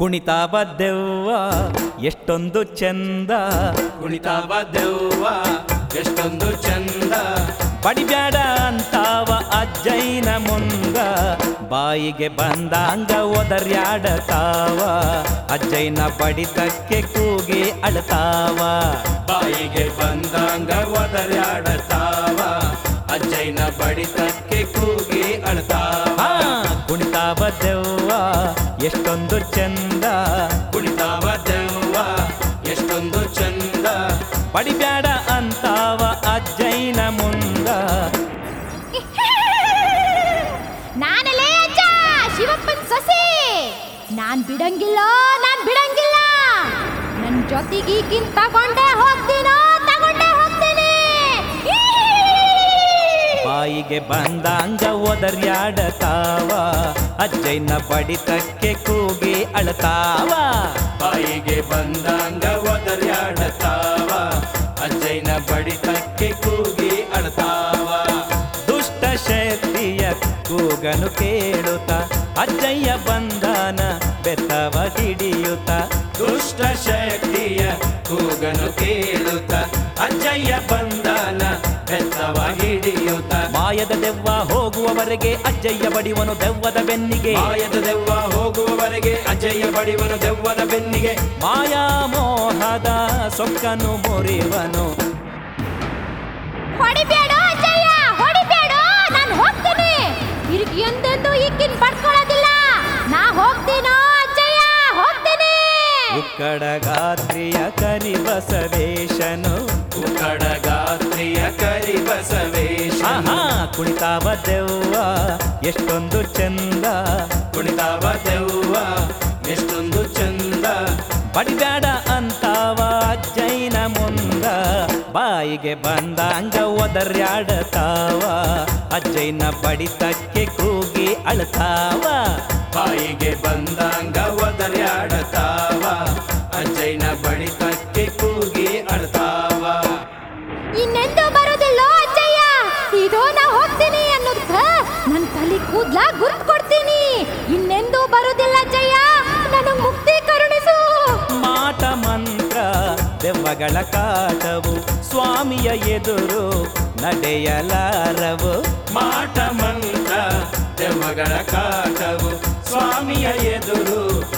ಕುಣಿತಾವ ದೆವ್ವ ಎಷ್ಟೊಂದು ಚಂದ ಕುಣಿತಾವ ದೆವ್ವ ಎಷ್ಟೊಂದು ಚಂದ ಬಡಿಬ್ಯಾಡ ಅಂತಾವ ಅಜ್ಜೈನ ಮುಂದ ಬಾಯಿಗೆ ಬಂದಂಗ ಒದರ್ಯಾಡತಾವ ಅಜ್ಜೈನ ಬಡಿತಕ್ಕೆ ಕೂಗಿ ಅಳತಾವ ಬಾಯಿಗೆ ಬಂದಂಗ ಒದರ್ಯಾಡತಾವ ಅಜ್ಜಯ್ಯನ ಬಡಿತಕ್ಕೆ ಕೂಗಿ ಅಳ್ತಾವ ಹಾ ಕುಣಿತಾವ ದೆವ್ವ ಎಷ್ಟೊಂದು ಚಂದ ಕುಣಿತಾವ ದೆವ್ವ ಎಷ್ಟೊಂದು ಚಂದ ಬಡಿಬ್ಯಾಡ ಅಂತಾವ ಅಜ್ಜೈನ ಮುಂದ ನಾನಲೇ ಅಜ್ಜ ಶಿವಪ್ಪನ್ ಸೊಸೆ ನಾನ್ ಬಿಡಂಗಿಲ್ಲ ನಾನ್ ಬಿಡಂಗಿಲ್ಲ ನನ್ ಜೊತೆಗೀಗಿನ್ ತಗೊಂಡೇ ಹೋಗ್ತೀನೋ ತಗೊಂಡೇ ಹೋಗ್ತೀನಿ ಬಾಯಿಗೆ ಬಂದಂಗ ಒದರ್ಯಾಡತಾವ ಅಜ್ಜೈನ ಬಡಿತಕ್ಕೆ ಕೂಗಿ ಅಳತಾವ ಬಾಯಿಗೆ ಬಂದಂಗ ಒದರ್ಯಾಡತಾವ ಅಜ್ಜಯ್ಯನ ಬಡಿತಕ್ಕೆ ಕೂಗಿ ಅಳ್ತಾವ ದುಷ್ಟ ಶಕ್ತಿಯ ಕೂಗನು ಕೇಳುತ್ತ ಅಜ್ಜಯ್ಯ ಬಂದಾನ ಬೆತ್ತವ ಹಿಡಿಯುತ್ತ ದುಷ್ಟ ಶಕ್ತಿಯ ಕೂಗನು ಕೇಳುತ್ತ ಅಜ್ಜಯ್ಯ ಬಂದನ ಬೆತ್ತವ ಹಿಡಿಯುತ್ತ ಮಾಯದ ದೆವ್ವ ಹೋಗುವವರೆಗೆ ಅಜ್ಜಯ್ಯ ಬಡಿವನು ದೆವ್ವದ ಬೆನ್ನಿಗೆ ಮಾಯದ ದೆವ್ವ ಹೋಗುವವರೆಗೆ ಅಜ್ಜಯ್ಯ ಬಡಿವನು ದೆವ್ವದ ಬೆನ್ನಿಗೆ ಮಾಯಾ ಮೋಹದ ಸೊಕ್ಕನು ಮುರಿವನು ಹೊಡಿಬೇಡ ಅಜ್ಜಯ್ಯ ಹೊಡಿಬೇಡ ನಾನ್ ಹೋಗ್ತೀನಿ ತಿರುಗಿ ಎಂದೆಂದು ಈಗಿನ್ ಪಡ್ಕೊಳ್ಳೋದಿಲ್ಲ ನಾ ಹೋಗ್ತೀನೋ ಅಜ್ಜಯ್ಯ ಹೋಗ್ತೀನಿ ಉಕ್ಕಡ ಗಾತ್ರಿಯ ಕರಿ ಬಸವೇಶನು ಉಕ್ಕಡ ಗಾತ್ರಿಯ ಕರಿ ಬಸವೇಶ ಆಹಾ ಕುಣಿತಾವ ದೆವ್ವ ಎಷ್ಟೊಂದು ಚಂದ ಕುಣಿತಾವ ದೆವ್ವ ಎಷ್ಟೊಂದು ಚಂದ ಬಡಿಬ್ಯಾಡ ಅಂತಾವ ಅಜ್ಜೈನ ಮುಂದ ಬಾಯಿಗೆ ಬಂದಂಗ ಒದರ್ಯಾಡತಾವ ಅಜ್ಜೈನ ಬಡಿತಕ್ಕೆ ಕೂಗಿ ಅಳ್ತಾವ ಬಾಯಿಗೆ ಬಂದಂಗ ಒದರ್ಯಾಡತಾವ ಅಜ್ಜಯ್ಯನ ಬಡಿತಕ್ಕೆ ಕೂಗಿ ಅಳ್ತಾವ ಇನ್ನೆಂದೂ ಬರೋದಿಲ್ಲ ಅಜ್ಜಯ್ಯ ಇದೋ ನಾ ಹೋಗ್ತೀನಿ ಅನ್ನೋದಕ್ಕ ನನ್ ತಲೆ ಕೂದ್ಲ ಗುರ್ತ್ ಕೊಡ್ತೀನಿ ಇನ್ನೆಂದೂ ಬರೋದಿಲ್ಲ ಅಜ್ಜಯ್ಯ ನನಗ್ ಮುಕ್ತಿ ಕರುಣಿಸು ಮಾಟ ಮಂತ್ರ ದೆವ್ವಗಳ ಕಾಟವು ಸ್ವಾಮಿಯ ಎದುರು ನಡೆಯಲಾರವು ಮಾಟ ಮಂತ್ರ ದೆವ್ವಗಳ ಕಾಟವು ಸ್ವಾಮಿಯ ಎದುರು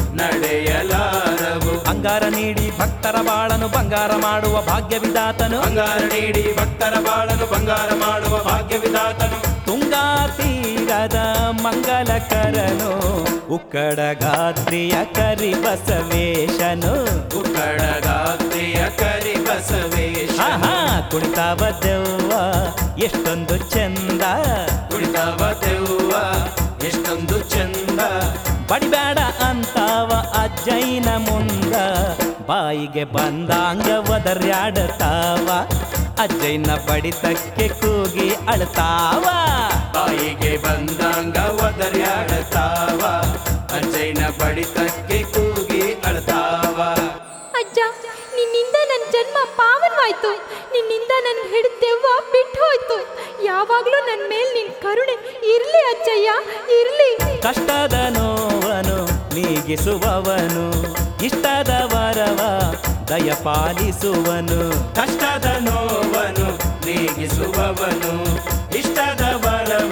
ನಡೆಯಲಾರವು ಅಂಗಾರ ನೀಡಿ ಭಕ್ತರ ಬಾಳನು ಬಂಗಾರ ಮಾಡುವ ಭಾಗ್ಯವಿದಾತನು ಬಂಗಾರ ನೀಡಿ ಭಕ್ತರ ಬಾಳನು ಬಂಗಾರ ಮಾಡುವ ಭಾಗ್ಯವಿದಾತನು ತುಂಗಾ ತೀರದ ಮಂಗಲಕರನು ಉಕ್ಕಡ ಗಾತ್ರಿಯ ಕರಿ ಬಸವೇಶನು ಉಕ್ಕಡ ಗಾತ್ರಿಯ ಕರಿ ಬಸವೇಶ ಆಹಾ ಕುಣಿತಾವ ದೆವ್ವ ಎಷ್ಟೊಂದು ಚಂದ ಕುಳಿತವ ದೆವ್ವ ಎಷ್ಟೊಂದು ಚಂದ ಬಡಿಬೇಡ ಅಂತಾವ ಅಜ್ಜೈನ ಮುಂದ ಬಾಯಿಗೆ ಬಂದಂಗ ಒದರ್ಯಾಡತಾವ ಅಜ್ಜೈನ ಬಡಿತಕ್ಕೆ ಕೂಗಿ ಅಳ್ತಾವ ಬಾಯಿಗೆ ಬಂದಂಗ ಒದರ್ಯಾಡತಾವ ಅಜ್ಜಯ್ಯನ ಬಡಿತಕ್ಕೆ ಕೂಗಿ ಅಳ್ತಾವ ಅಜ್ಜ ನಿನ್ನಿಂದ ನನ್ನ ಜನ್ಮ ಪಾವನವಾಯ್ತು ನಿನ್ನಿಂದ ನನ್ನ ಹಿಡಿದೆವ್ವ ಬಿಟ್ಟು ಹೋಯ್ತು ಯಾವಾಗ್ಲೂ ನನ್ನ ಮೇಲೆ ನಿನ್ ಕರುಣೆ ಇರ್ಲಿ ಅಜ್ಜಯ್ಯ ಇರ್ಲಿ ಕಷ್ಟದ ನೋವನು ನೀಗಿಸುವವನು ಇಷ್ಟದ ವರವ ದಯಪಾಲಿಸುವನು ಕಷ್ಟದ ನೋವನು ನೀಗಿಸುವವನು ಇಷ್ಟದ ಬಲವ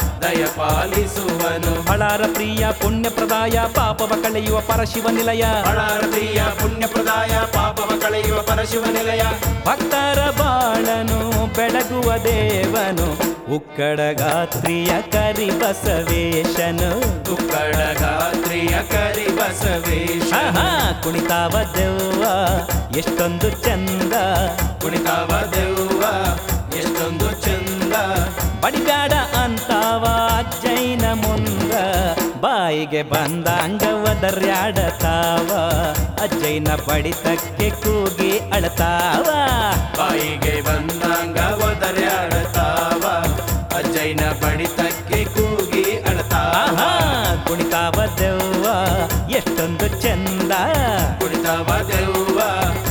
ದಯಪಾಲಿಸುವನು ಹಳಾರ ಪ್ರಿಯ ಪುಣ್ಯ ಪ್ರದಾಯ ಪಾಪವ ಕಳೆಯುವ ಪರಶಿವ ನಿಲಯ ಹಳಾರತಿಯ ಪುಣ್ಯ ಪ್ರದಾಯ ಪಾಪವ ಕಳೆಯುವ ಪರಶಿವ ನಿಲಯ ಭಕ್ತರ ಬಾಳನು ಬೆಳಗುವ ದೇವನು ಉಕ್ಕಡ ಗಾತ್ರಿಯ ಕರಿ ಬಸವೇಶನು ತುಕ್ಕಡ ಗಾತ್ರಿಯ ಕರಿ ಬಸವೇಶ ಆಹಾ ಕುಣಿತಾವ ದೆವ್ವ ಎಷ್ಟೊಂದು ಚಂದ ಕುಣಿತಾವ ದೆವ್ವ ಎಷ್ಟೊಂದು ಚಂದ ಬಡಿಬ್ಯಾಡ ಅಂತಾವ ಅಜ್ಜೈನ ಮುಂದ ಬಾಯಿಗೆ ಬಂದಂಗ ಒದರ್ಯಾಡತಾವ ಅಜ್ಜೈನ ಬಡಿತಕ್ಕೆ ಕೂಗಿ ಅಳತಾವ ಬಾಯಿಗೆ ಬಂದಂಗ ಒದರ್ಯಾಡತಾವ ಅಜ್ಜಯ್ಯನ ಬಡಿತಕ್ಕೆ ಕೂಗಿ ಅಳ್ತಾವ ಆಹಾ ಕುಣಿತಾವ ದೆವ್ವ ಎಷ್ಟೊಂದು ಚಂದ ಕುಣಿತಾವ ದೆವ್ವ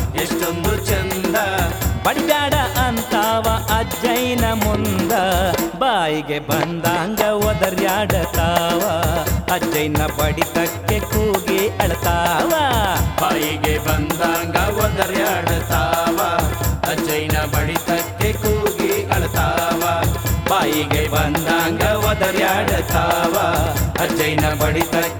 ಎಷ್ಟೊಂದು ಚಂದ ಬಡಿಬ್ಯಾಡ ಅಂತಾವ ಅಜ್ಜೈನ ಮುಂದ ಬಾಯಿಗೆ ಬಂದಂಗ ಒದರ್ಯಾಡತಾವ ಅಜ್ಜಯ್ಯನ ಬಡಿತಕ್ಕೆ ಕೂಗಿ ಅಳ್ತಾವ ಬಾಯಿಗೆ ಬಂದಂಗ ಒದರ್ಯಾಡ್ತಾವ ಅಜ್ಜಯ್ಯನ ಬಡಿತಕ್ಕೆ ಕೂಗಿ ಅಳ್ತಾವ ಬಾಯಿಗೆ ಬಂದಂಗ ಒದರ್ಯಾಡ್ತಾವ ಅಜ್ಜಯ್ಯನ ಬಡಿತಕ್ಕೆ